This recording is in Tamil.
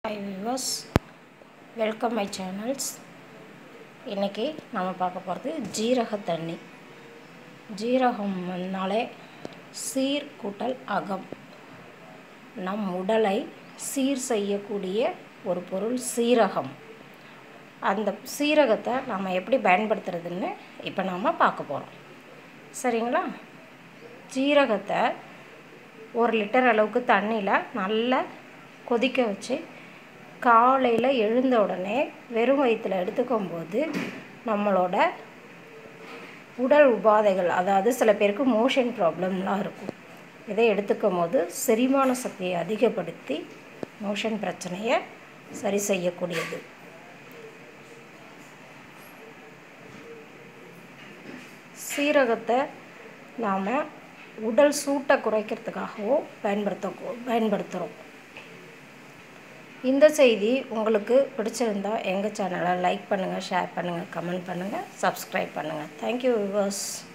hi viewers welcome my channels இன்றைக்கி நம்ம பார்க்க போகிறது ஜீரக தண்ணி ஜீரகம்னாலே சீர் கூட்டல் அகம் நம் உடலை சீர் செய்யக்கூடிய ஒரு பொருள் சீரகம் அந்த சீரகத்தை நம்ம எப்படி பயன்படுத்துறதுன்னு இப்போ நாம் பார்க்க போகிறோம் சரிங்களா ஜீரகத்தை ஒரு லிட்டர் அளவுக்கு தண்ணியில் நல்லா கொதிக்க வச்சு காலையில் எழுந்த உடனே வெறும் வயிற்றில் எடுத்துக்கும் போது நம்மளோட உடல் உபாதைகள் அதாவது சில பேருக்கு மோஷன் ப்ராப்ளம்லாம் இருக்கும் இதை எடுத்துக்கும் போது செரிமான சக்தியை அதிகப்படுத்தி மோஷன் பிரச்சனையை சரி செய்யக்கூடியது சீரகத்தை நாம் உடல் சூட்டை குறைக்கிறதுக்காகவும் பயன்படுத்த பயன்படுத்துகிறோம் இந்த செய்தி உங்களுக்கு பிடிச்சிருந்தா எங்கள் சேனலை லைக் பண்ணுங்கள் ஷேர் பண்ணுங்கள் கமெண்ட் பண்ணுங்கள் சப்ஸ்கிரைப் பண்ணுங்கள் தேங்க்யூ விவர்ஸ்